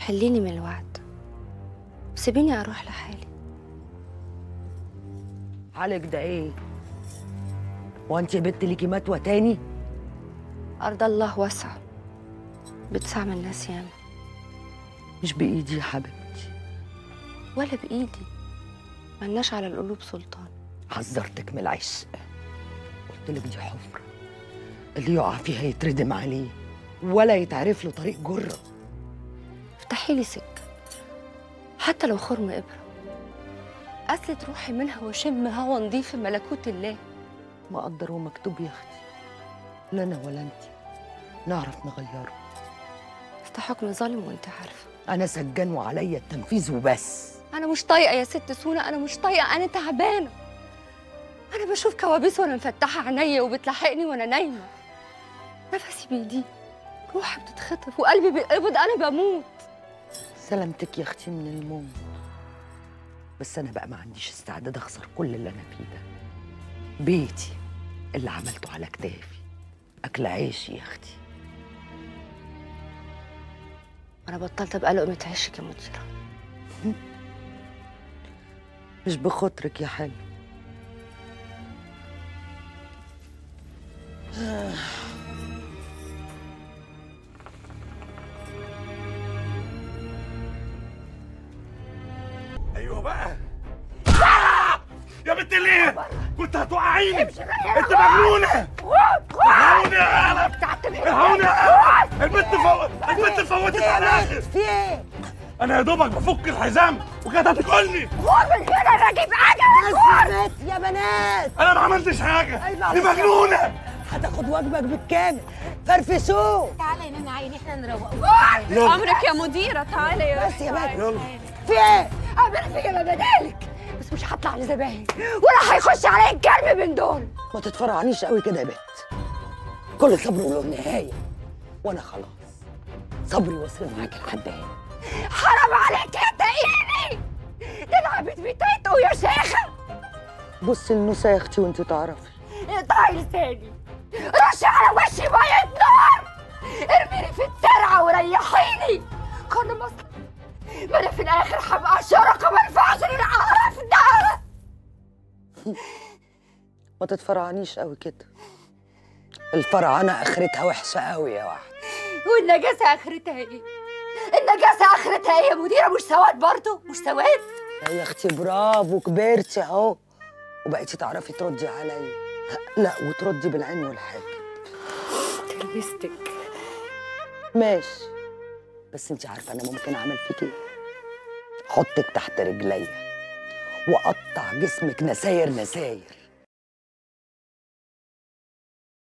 حليني من الوعد وسيبيني اروح لحالي حالك ده ايه وانت يا بنت ليكي متوى تاني ارض الله واسعه بتسعى الناس ياما مش بايدي يا حبيبتي ولا بايدي ملناش على القلوب سلطان حذرتك من العشق قلت لك دي حفره اللي يقع فيها يتردم عليه ولا يتعرف له طريق جره افتحي لي سكه حتى لو خرم ابره اسلت روحي منها واشم هوا نضيف في ملكوت الله مقدر ومكتوب يا اختي لا انا ولا انت نعرف نغيره ده حكم ظالم وانت عارفه انا سجان وعليا التنفيذ وبس انا مش طايقه يا ست سونا انا مش طايقه انا تعبانه انا بشوف كوابيس وانا مفتحه عينيا وبتلحقني وانا نايمه نفسي بيضيق روحي بتتخطف وقلبي بيقبض انا بموت سلامتك يا اختي من الموت بس انا بقى ما عنديش استعداد اخسر كل اللي انا فيه ده بيتي اللي عملته على كتافي اكل عيشي يا اختي انا بطلت ابقى لقمه عيشك يا مديره مش بخاطرك يا حلو ايوه بقى آه! يا بنت ليه كنت هتوقعيني انت مجنونه مجنونه مجنونه البنت فوت البنت فوتت على الاخر في ايه انا يا دوبك بفك الحزام وكانت هتاكلني بس يا بنات انا ما عملتش حاجه أيوة، دي مجنونه هتاخد واجبك بالكامل فرفسوه تعالى يا نانا عيني احنا نروق يلا امرك يا مديره تعالي يا بس يا بنت يلا في ايه اعمل فيا ما بدالك بس مش هطلع لزباين ولا هيخش عليا الكلب من دول ما تتفرعنيش قوي كده يا بنت كل صبر وله نهايه وانا خلاص صبري وصل معاك لحد هنا حرام عليك يا تقيلي تلعبت بتيتو يا شيخه بصي النوسه يا اختي وانت تعرفي اقطعي لساني رشي على وشي ميه نار ارميني في الترعه وريحيني كل مصر ما انا في الاخر هبقى شركه ما ينفعش للقرف ده ما تتفرعنيش قوي كده الفرعنه اخرتها وحشه قوي يا واحد والنجاسه اخرتها ايه؟ النجاسه اخرتها ايه يا مديره مش سواد برضه مش سواد يا اختي برافو كبرتي اهو وبقيتي تعرفي تردي عليا لا وتردي بالعين والحاجب تلبستك ماشي بس انت عارفه انا ممكن اعمل فيك ايه احطك تحت رجليا واقطع جسمك نساير نساير